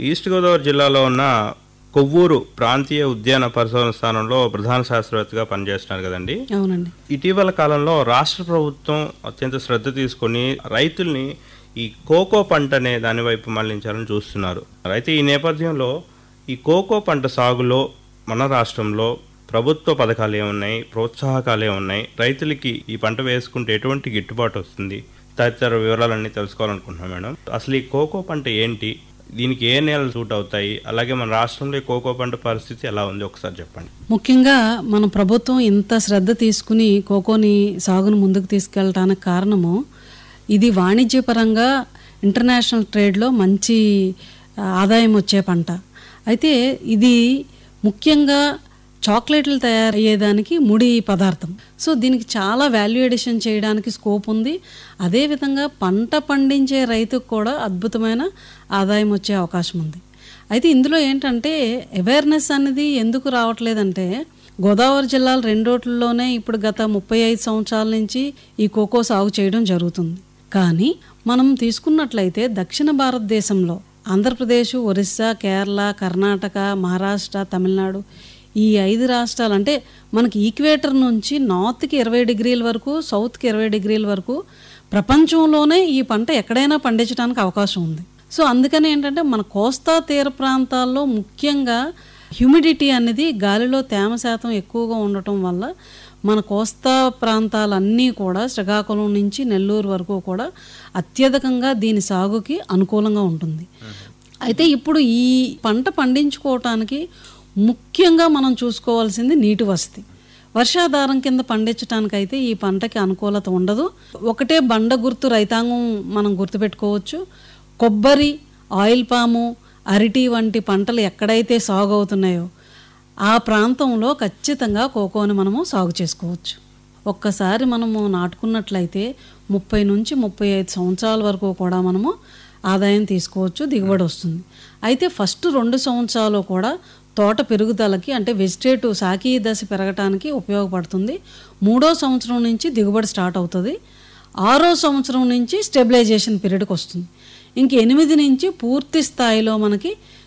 east Godavari జిల్లాలో ఉన్న కొవ్వూరు ప్రాంతీయ ఉద్యాన పరిశోధన స్థానంలో ప్రధాన శాస్త్రవేత్తగా పనిచేస్తున్నారు కదండి అవునండి ఇటీవల కాలంలో రాష్ట్ర ప్రభుత్వం అత్యంత శ్రద్ధ తీసుకొని రైతుల్ని ఈ కోకో పంట అనే దాని వైపు మళ్లించాలని చూస్తున్నారు అయితే ఈ నేపథ్యంలో ఈ కోకో పంట సాగులో మన రాష్ట్రంలో ప్రభుత్వ పథకాలు ఏమున్నాయి ప్రోత్సాహకాలు ఏమున్నాయి రైతులకి ఈ పంట వేసుకుంటే ఎటువంటి గిట్టుబాటు వస్తుంది తదితర వివరాలన్నీ తెలుసుకోవాలనుకుంటున్నాం మేడం అసలు ఈ కోకో పంట ఏంటి దీనికి ఏ నేలలు సూట్ అవుతాయి అలాగే మన రాష్ట్రంలో ఈ కోకో పంట పరిస్థితి ఎలా ఉంది ఒకసారి చెప్పండి ముఖ్యంగా మన ప్రభుత్వం ఇంత శ్రద్ధ తీసుకుని కోకోని సాగును ముందుకు తీసుకెళ్ళటానికి కారణము ఇది వాణిజ్యపరంగా ఇంటర్నేషనల్ ట్రేడ్లో మంచి ఆ, ఆదాయం వచ్చే పంట అయితే ఇది ముఖ్యంగా చాక్లెట్లు తయారయ్యేదానికి ముడి పదార్థం సో దీనికి చాలా వాల్యూ ఎడిషన్ చేయడానికి స్కోప్ ఉంది అదేవిధంగా పంట పండించే రైతుకు కూడా అద్భుతమైన ఆదాయం వచ్చే అవకాశం ఉంది అయితే ఇందులో ఏంటంటే అవేర్నెస్ అనేది ఎందుకు రావట్లేదంటే గోదావరి జిల్లాల రెండోట్లలోనే ఇప్పుడు గత ముప్పై ఐదు సంవత్సరాల నుంచి ఈ కోకో సాగు చేయడం జరుగుతుంది కానీ మనం తీసుకున్నట్లయితే దక్షిణ భారతదేశంలో ఆంధ్రప్రదేశ్ ఒరిస్సా కేరళ కర్ణాటక మహారాష్ట్ర తమిళనాడు ఈ ఐదు రాష్ట్రాలు అంటే మనకి ఈక్వేటర్ నుంచి నార్త్కి ఇరవై డిగ్రీల వరకు సౌత్కి ఇరవై డిగ్రీల వరకు ప్రపంచంలోనే ఈ పంట ఎక్కడైనా పండించడానికి అవకాశం ఉంది సో అందుకని ఏంటంటే మన కోస్తా తీర ప్రాంతాల్లో ముఖ్యంగా హ్యూమిడిటీ అనేది గాలిలో తేమ శాతం ఎక్కువగా ఉండటం వల్ల మన కోస్తా ప్రాంతాలన్నీ కూడా శ్రీకాకుళం నుంచి నెల్లూరు వరకు కూడా అత్యధికంగా దీని సాగుకి అనుకూలంగా ఉంటుంది అయితే ఇప్పుడు ఈ పంట పండించుకోవటానికి ముఖ్యంగా మనం చూసుకోవాల్సింది నీటి వసతి వర్షాధారం కింద పండించడానికైతే ఈ పంటకి అనుకూలత ఉండదు ఒకటే బండ గుర్తు రైతాంగం మనం గుర్తుపెట్టుకోవచ్చు కొబ్బరి ఆయిల్ పాము అరటి వంటి పంటలు ఎక్కడైతే సాగు అవుతున్నాయో ఆ ప్రాంతంలో ఖచ్చితంగా కోకోని మనము సాగు చేసుకోవచ్చు ఒక్కసారి మనము నాటుకున్నట్లయితే ముప్పై నుంచి ముప్పై ఐదు సంవత్సరాల వరకు కూడా మనము ఆదాయం తీసుకోవచ్చు దిగుబడి వస్తుంది అయితే ఫస్ట్ రెండు సంవత్సరాలు కూడా తోట పెరుగుదలకి అంటే వెజిటేటివ్ సాకీ దశ పెరగటానికి ఉపయోగపడుతుంది మూడో సంవత్సరం నుంచి దిగుబడి స్టార్ట్ అవుతుంది ఆరో సంవత్సరం నుంచి స్టెబిలైజేషన్ పీరియడ్కి వస్తుంది ఇంక ఎనిమిది నుంచి పూర్తి స్థాయిలో మనకి